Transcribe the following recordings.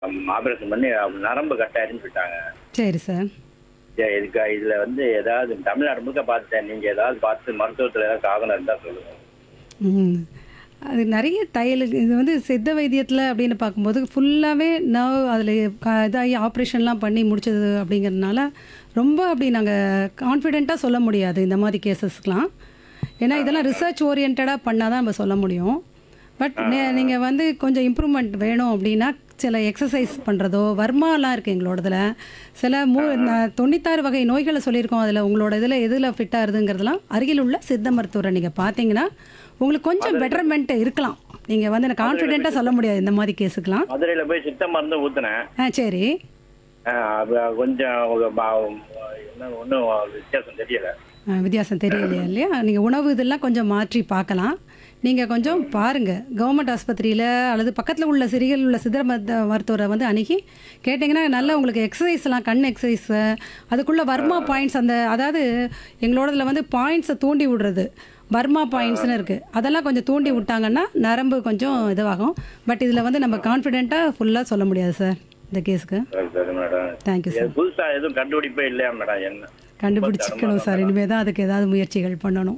operation பண்ணி நரம்பு கட்டாயிருன்னு சொல்லிட்டாங்க சரி சார் சரி, இதுக்கு இதுல வந்து ஏதாவது தமிழ்நாடு முழுக்க பார்த்துட்டேன் நீங்க ஏதாவது பார்த்து மருத்துவத்துல ஏதாவது காரணம் இருந்தா சொல்லுங்க ம் அது நிறைய தையல் இது வந்து சித்த வைத்தியத்தில் அப்படின்னு பார்க்கும்போது ஃபுல்லாகவே நர்வ் அதில் இதாகி ஆப்ரேஷன்லாம் பண்ணி முடிச்சது அப்படிங்கிறதுனால ரொம்ப அப்படி நாங்கள் கான்ஃபிடெண்ட்டாக சொல்ல முடியாது இந்த மாதிரி கேசஸ்க்கெலாம் ஏன்னா இதெல்லாம் ரிசர்ச் ஓரியன்டாக பண்ணால் தான் நம்ம சொல்ல முடியும் பட் நீங்கள் வந்து கொஞ்சம் இம்ப்ரூவ்மெண்ட் வேணும் அப்படின்னா சில எக்ஸசைஸ் பண்ணுறதோ வர்மாலாம் இருக்குது எங்களோடதுல சில மூ ந- தொண்ணூத்தாறு வகை நோய்களை சொல்லியிருக்கோம் அதில் உங்களோட இதில் எதில் ஃபிட்டாக இருதுங்கிறதெல்லாம் அருகில் உள்ள சித்த மருத்துவரை நீங்கள் பார்த்தீங்கன்னா உங்களுக்கு கொஞ்சம் பெட்டர்மெண்ட் இருக்கலாம் நீங்கள் வந்து எனக்கு கான்ஃபிடென்ட்டாக சொல்ல முடியாது இந்த மாதிரி கேஸுக்கெலாம் மதுரையில போய் சித்த மருந்து ஊத்துனேன் ஆ சரி ஆஹ் அது கொஞ்சம் ஒரு பா- என்ன ஒன்றும் வித்தியாசம் தெரியல ஆ, வித்தியாசம் தெரியலையா இல்லையா நீங்கள் உணவு இதெல்லாம் கொஞ்சம் மாற்றி பார்க்கலாம் நீங்கள் கொஞ்சம் பாருங்கள் கவர்மெண்ட் ஆஸ்பத்திரியில் அல்லது பக்கத்தில் உள்ள சிறிகள் உள்ள சிதற மருத்துவ மருத்துவரை வந்து அணுகி கேட்டிங்கன்னா நல்ல உங்களுக்கு எக்ஸசைஸ்லாம் கண் எக்ஸசைஸ் அதுக்குள்ள வர்மா பாயிண்ட்ஸ் அந்த அதாவது எங்களோடதுல வந்து பாயிண்ட்ஸை தூண்டி விடுறது வர்மா பாயிண்ட்ஸ்னு இருக்குது அதெல்லாம் கொஞ்சம் தூண்டி விட்டாங்கன்னா நரம்பு கொஞ்சம் இதுவாகும் பட் இதில் வந்து நம்ம கான்ஃபிடென்ட்டாக ஃபுல்லாக சொல்ல முடியாது சார் இந்த கேஸுக்கு சரி சரி மேடம் தேங்க்யூ சார் புதுசா எதுவும் கண்டுபிடிப்பே இல்லையா மேடம் என்ன கண்டுபிடிச்சிக்கணும் சார் இனிமேல் தான் அதுக்கு ஏதாவது முயற்சிகள் பண்ணணும்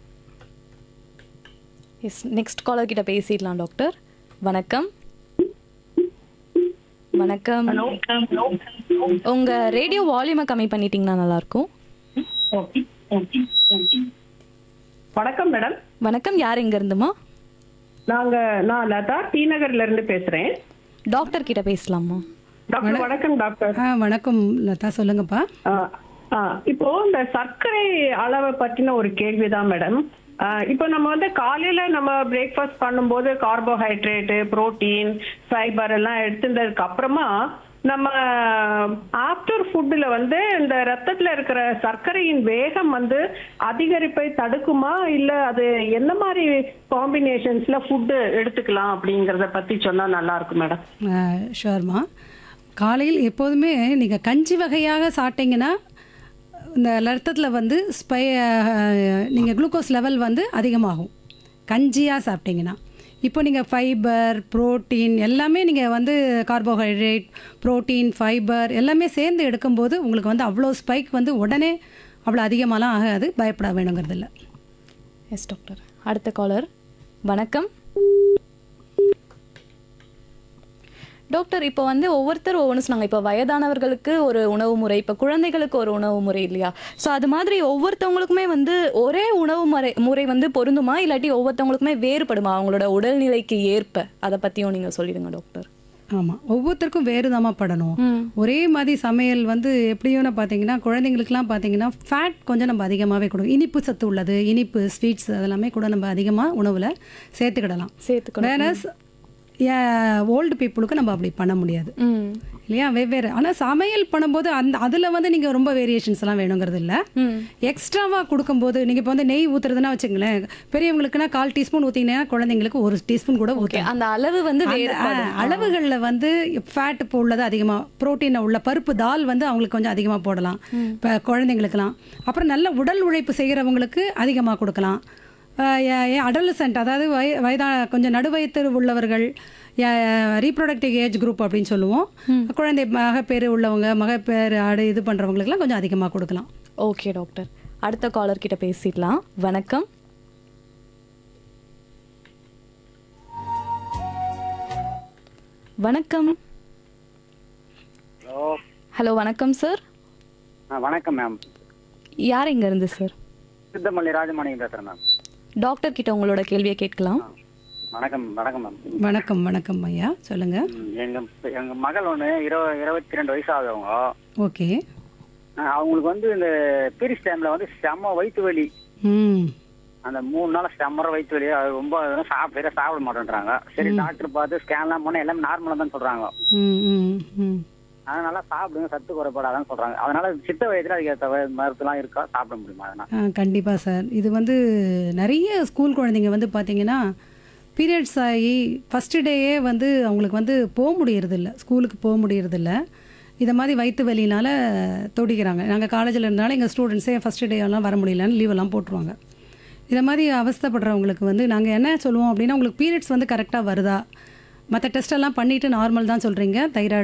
எஸ் நெக்ஸ்ட் காலர் கிட்ட பேசிடலாம் டாக்டர் வணக்கம் வணக்கம் உங்க ரேடியோ வால்யூமை கம்மி பண்ணிட்டீங்கன்னா நல்லா இருக்கும் வணக்கம் மேடம் வணக்கம் யார் எங்க இருந்துமா நாங்க நான் லதா டி நகர்ல இருந்து பேசுறேன் டாக்டர் கிட்ட பேசலாமா டாக்டர் வணக்கம் டாக்டர் ஆ வணக்கம் லதா சொல்லுங்கப்பா ஆ, ஆ, இப்போ இந்த சர்க்கரை அளவை பற்றின ஒரு கேள்விதான் மேடம் ஆ, இப்போ நம்ம வந்து காலையில நம்ம பிரேக்ஃபாஸ்ட் பண்ணும்போது கார்போஹைட்ரேட்டு புரோட்டீன் ஃபைபர் எல்லாம் எடுத்துட்டதுக்கு அப்புறமா நம்ம ஆஃப்டர் ஃபுட்டில் வந்து இந்த ரத்தத்துல இருக்கிற சர்க்கரையின் வேகம் வந்து அதிகரிப்பை தடுக்குமா இல்ல அது என்ன மாதிரி காம்பினேஷன்ஸ்ல ஃபுட்டு எடுத்துக்கலாம் அப்படிங்கறத பத்தி சொன்னா நல்லா இருக்கும் மேடம் ஷுவர்மா காலையில் எப்போதுமே நீங்கள் கஞ்சி வகையாக சாப்பிட்டீங்கன்னா இந்த ரத்தத்தில் வந்து ஸ்பை நீங்கள் குளுக்கோஸ் லெவல் வந்து அதிகமாகும் கஞ்சியாக சாப்பிட்டீங்கன்னா இப்போ நீங்கள் ஃபைபர் புரோட்டீன் எல்லாமே நீங்கள் வந்து கார்போஹைட்ரேட் புரோட்டீன் ஃபைபர் எல்லாமே சேர்ந்து எடுக்கும்போது உங்களுக்கு வந்து அவ்வளோ ஸ்பைக் வந்து உடனே அவ்வளோ அதிகமாலாம் ஆகாது பயப்பட வேணுங்கிறது இல்லை எஸ் டாக்டர் அடுத்த காலர் வணக்கம் டாக்டர் இப்போ வந்து ஒவ்வொருத்தர் ஒவ்வொன்று சொன்னாங்க இப்போ வயதானவர்களுக்கு ஒரு உணவு முறை இப்போ குழந்தைகளுக்கு ஒரு உணவு முறை இல்லையா ஸோ அது மாதிரி ஒவ்வொருத்தவங்களுக்குமே வந்து ஒரே உணவு முறை முறை வந்து பொருந்துமா இல்லாட்டி ஒவ்வொருத்தவங்களுக்குமே வேறுபடுமா அவங்களோட உடல்நிலைக்கு ஏற்ப அதை பற்றியும் நீங்கள் சொல்லிடுங்க டாக்டர் ஆமாம் ஒவ்வொருத்தருக்கும் வேறு படணும் ம் ஒரே மாதிரி சமையல் வந்து எப்படியோன்னு பார்த்தீங்கன்னா குழந்தைங்களுக்குலாம் பார்த்தீங்கன்னா ஃபேட் கொஞ்சம் நம்ம அதிகமாகவே கொடுக்கும் இனிப்பு சத்து உள்ளது இனிப்பு ஸ்வீட்ஸ் அதெல்லாமே கூட நம்ம அதிகமாக உணவில் சேர்த்துக்கிடலாம் சேர்த்துக்கணும் வேறஸ் ஓல்டு பீப்புளுக்கு நம்ம அப்படி பண்ண முடியாது ம் இல்லையா வெவ்வேறு ஆனால் சமையல் பண்ணும்போது அந்த அதில் வந்து நீங்கள் ரொம்ப வேரியேஷன்ஸ் எல்லாம் வேணுங்கிறது இல்லை ம் எக்ஸ்ட்ராவாக கொடுக்கும்போது நீங்கள் இப்போ வந்து நெய் ஊற்றுறதுன்னா வச்சுங்களேன் பெரியவங்களுக்குன்னா கால் டீஸ்பூன் ஊற்றிங்கன்னா குழந்தைங்களுக்கு ஒரு டீஸ்பூன் கூட ஊற்ற ஓகே அந்த அளவு வந்து அந்த, வேறு ஆ, அளவுகளில் வந்து ஃபேட் இப்போ உள்ளது அதிகமாக புரோட்டீன் உள்ள பருப்பு தால் வந்து அவங்களுக்கு கொஞ்சம் அதிகமாக போடலாம் இப்போ குழந்தைங்களுக்குலாம் அப்புறம் நல்ல உடல் உழைப்பு செய்கிறவங்களுக்கு அதிகமாக கொடுக்கலாம் அடலசென்ட் அதாவது வய வயதா கொஞ்சம் நடுவயத்து உள்ளவர்கள் ரீப்ரொடக்டிவ் ஏஜ் குரூப் அப்படின்னு சொல்லுவோம் குழந்தை மகப்பேறு உள்ளவங்க மகப்பேறு ஆடு இது பண்ணுறவங்களுக்குலாம் கொஞ்சம் அதிகமாக கொடுக்கலாம் ஓகே டாக்டர் அடுத்த காலர் கிட்ட பேசிடலாம் வணக்கம் வணக்கம் ஹலோ ஹலோ வணக்கம் சார் ஆ வணக்கம் மேம் யார் இங்க இருந்து சார் சித்தமல்லி ராஜமாணியம் பேசுகிறேன் மேம் டாக்டர் கிட்ட உங்களோட கேள்வியை கேட்கலாம் வணக்கம் வணக்கம் மேம் வணக்கம் வணக்கம் ஐயா சொல்லுங்கள் ம், எங்க எங்க மகள் ஒன்று இருவ இருபத்தி ரெண்டு வயசு ஆகுது அவங்க ஓகே ஆ, அவங்களுக்கு வந்து இந்த பீரியட்ஸ் டைம்ல வந்து செம்ம வயிற்று வலி ம் அந்த மூணு நாள் செம்மற வயிற்று வலி அது ரொம்ப அதெல்லாம் சாப்பிட சரியா சாப்பிட மாட்டேன்றாங்க சரி டாக்டர் பார்த்து ஸ்கேன்லாம் பண்ண எல்லாமே நார்மலாக தான் சொல்றாங்க ம் ம் ம் அதனால சாப்பிடுங்க சத்து குறைபாடாதான் சொல்றாங்க அதனால சித்த வயதுல அதுக்கு ஏற்ற மருத்துவலாம் இருக்கா சாப்பிட முடியுமா அதனால ஆ கண்டிப்பாக சார் இது வந்து நிறைய ஸ்கூல் குழந்தைங்க வந்து பார்த்தீங்கன்னா பீரியட்ஸ் ஆகி ஃபஸ்ட்டு டேயே வந்து அவங்களுக்கு வந்து போக முடியறதில்ல ஸ்கூலுக்கு போக முடியறதில்ல இதை மாதிரி வயிற்று வலினால தொடிக்கிறாங்க நாங்கள் காலேஜில் இருந்தாலும் எங்கள் ஸ்டூடெண்ட்ஸே ஃபஸ்ட்டு டே எல்லாம் வர முடியலன்னு லீவெல்லாம் போட்டுருவாங்க இதை மாதிரி அவஸ்தைப்படுறவங்களுக்கு வந்து நாங்கள் என்ன சொல்லுவோம் அப்படின்னா உங்களுக்கு பீரியட்ஸ் வந்து கரெக்டாக வருதா மற்ற டெஸ்ட் எல்லாம் பண்ணிவிட்டு நார்மல் தான் சொல்கிறீங்க தைராய்டு